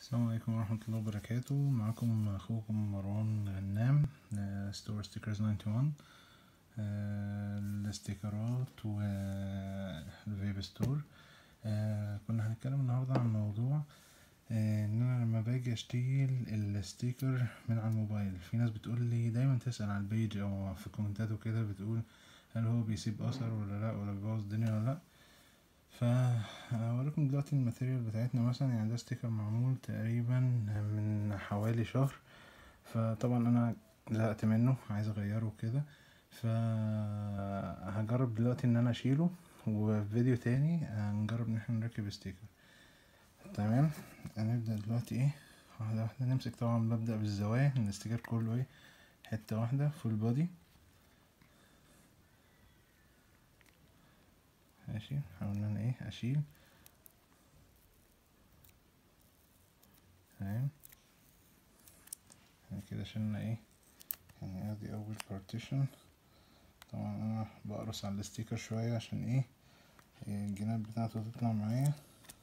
السلام عليكم ورحمة الله وبركاته معكم أخوكم مروان غنام ستور ستيكرز 91 آه، الاستيكرات والفيب ستور آه، كنا هنتكلم النهاردة عن موضوع آه، ان انا لما باجي اشتري الستيكر من على الموبايل في ناس بتقول لي دايما تسأل على البيج او في الكومنتات وكده بتقول هل هو بيسيب اثر ولا لا ولا بيبوظ الدنيا ولا لا فهوريكم دلوقتي الماتيريال بتاعتنا مثلا يعني ده ستيكر معمول تقريبا من حوالي شهر فطبعا انا زهقت منه عايز اغيره كده فهجرب دلوقتي ان انا اشيله وفي فيديو تاني هنجرب ان احنا نركب ستيكر تمام هنبدأ دلوقتي ايه واحدة واحدة نمسك طبعا ببدأ بالزوايا ان الستيكر كله ايه حتة واحدة فول بودي ماشي حاول ان انا ايه اشيل تمام يعني كده شلنا ايه يعني ادي اول بارتيشن طبعا انا بقرص على الستيكر شوية عشان ايه الجناب بتاعته تطلع معايا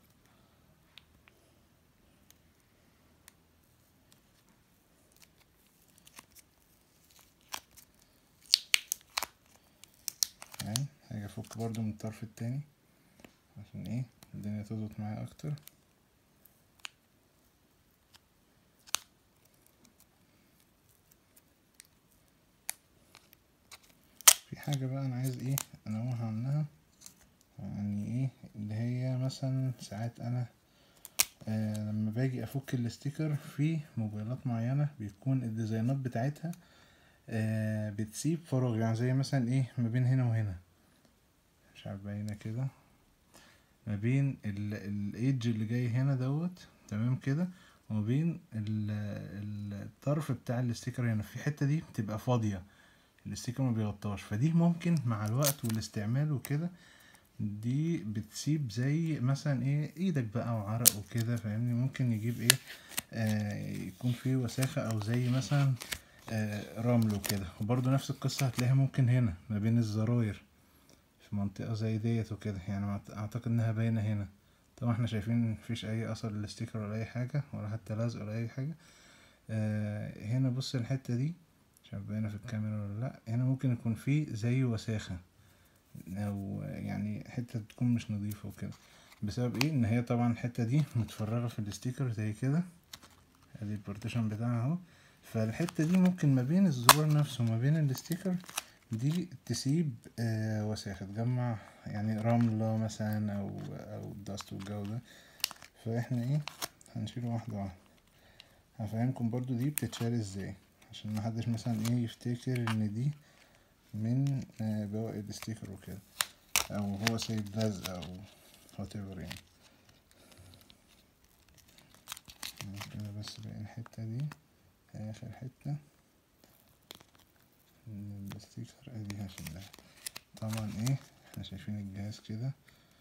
تمام هاجي افك برضو من الطرف التاني عشان ايه الدنيا تظبط معايا اكتر في حاجة بقى انا عايز ايه انوه عنها يعني ايه اللي هي مثلا ساعات انا آه لما باجي افك الستيكر في موبايلات معينة بيكون الديزاينات بتاعتها آه بتسيب فراغ يعني زي مثلا ايه ما بين هنا وهنا مش عارف باينه كده ما بين الايدج اللي جاي هنا دوت تمام كده وما بين الطرف بتاع الاستيكر هنا في الحته دي بتبقى فاضيه الاستيكر ما بيغطاش فدي ممكن مع الوقت والاستعمال وكده دي بتسيب زي مثلا ايه ايدك بقى وعرق وكده فاهمني ممكن يجيب ايه آه يكون فيه وساخه او زي مثلا آه رمل وكده وبرضه نفس القصه هتلاقيها ممكن هنا ما بين الزراير في منطقة زي ديت وكده يعني اعتقد انها باينة هنا طبعا احنا شايفين مفيش اي اثر للستيكر ولا اي حاجة ولا حتى لزق ولا اي حاجة آه هنا بص الحتة دي مش عارف باينة في الكاميرا ولا لا هنا ممكن يكون في زي وساخة او يعني حتة تكون مش نظيفة وكده بسبب ايه ان هي طبعا الحتة دي متفرغة في الستيكر زي كده ادي البارتيشن بتاعها اهو فالحتة دي ممكن ما بين الزرار نفسه وما بين الستيكر دي تسيب آه وساخة تجمع يعني رملة مثلا او او داست والجو ده فاحنا ايه هنشيله واحدة واحدة هفهمكم برضو دي بتتشال ازاي عشان محدش مثلا ايه يفتكر ان دي من آه بواقي الستيكر وكده او هو سايب لزق او whatever يعني كده بس بقى الحتة دي اخر حتة الستيكر ادي هشيلها طبعا ايه احنا شايفين الجهاز كده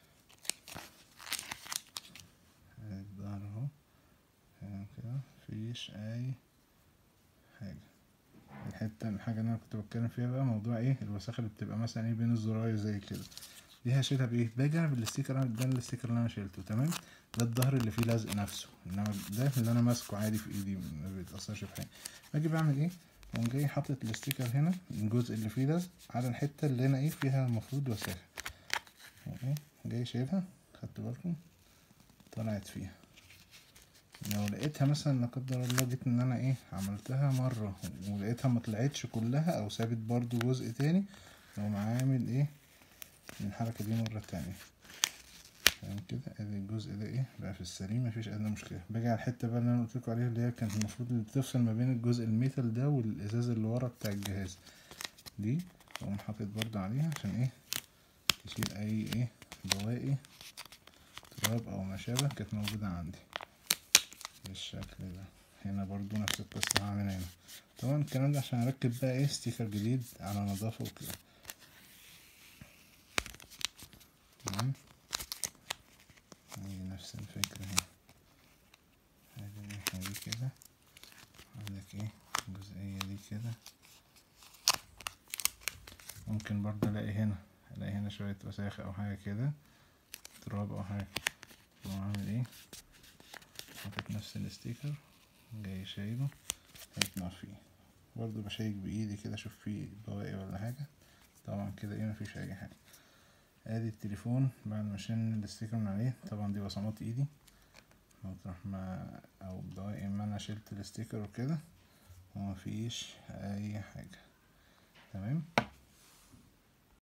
الظهر اهو كده مفيش اي حاجة الحتة الحاجة اللي انا كنت بتكلم فيها بقى موضوع ايه الوساخة اللي بتبقى مثلا ايه بين الزراير زي كده دي هشيلها بايه باجي انا بالاستيكر ده الاستيكر اللي انا شيلته تمام ده الظهر اللي فيه لزق نفسه انما ده اللي انا ماسكه عادي في ايدي ما بيتأثرش في حاجة باجي بعمل ايه قوم جاي حاطط الاستيكر هنا الجزء اللي فيه لزق على الحته اللي هنا ايه فيها المفروض وساخه ايه جاي شايلها خدت بالكم طلعت فيها لو لقيتها مثلا لا قدر الله جيت ان انا ايه عملتها مره ولقيتها ما طلعتش كلها او سابت برضو جزء تاني اقوم عامل ايه الحركه دي مره تانية تمام كده ادي الجزء ده ايه بقى في السليم مفيش ادنى مشكله باجي على الحته بقى اللي انا قلت لكم عليها اللي هي كانت المفروض اللي بتفصل ما بين الجزء الميتال ده والازاز اللي ورا بتاع الجهاز دي اقوم حاطط برضه عليها عشان ايه تشيل اي ايه بواقي تراب او ما شابه كانت موجوده عندي بالشكل ده هنا برضو نفس القصه هعمل هنا طبعا الكلام ده عشان اركب بقى ايه ستيكر جديد على نظافه وكده تمام هي نفس الفكرة هنا هذه الناحية دي كده عندك ايه الجزئية دي كده ممكن برضه الاقي هنا الاقي هنا شوية وساخة او حاجة كده تراب او حاجة واعمل ايه حاطط نفس نفس الاستيكر جاي شايله هيطلع فيه برضه بشيك بايدي كده اشوف فيه بواقي ولا حاجة طبعا كده ايه مفيش اي حاجة ادي التليفون بعد ما شلنا الاستيكر من عليه طبعا دي بصمات ايدي مطرح ما او بواقي ما انا شلت الاستيكر وكده ومفيش اي حاجة تمام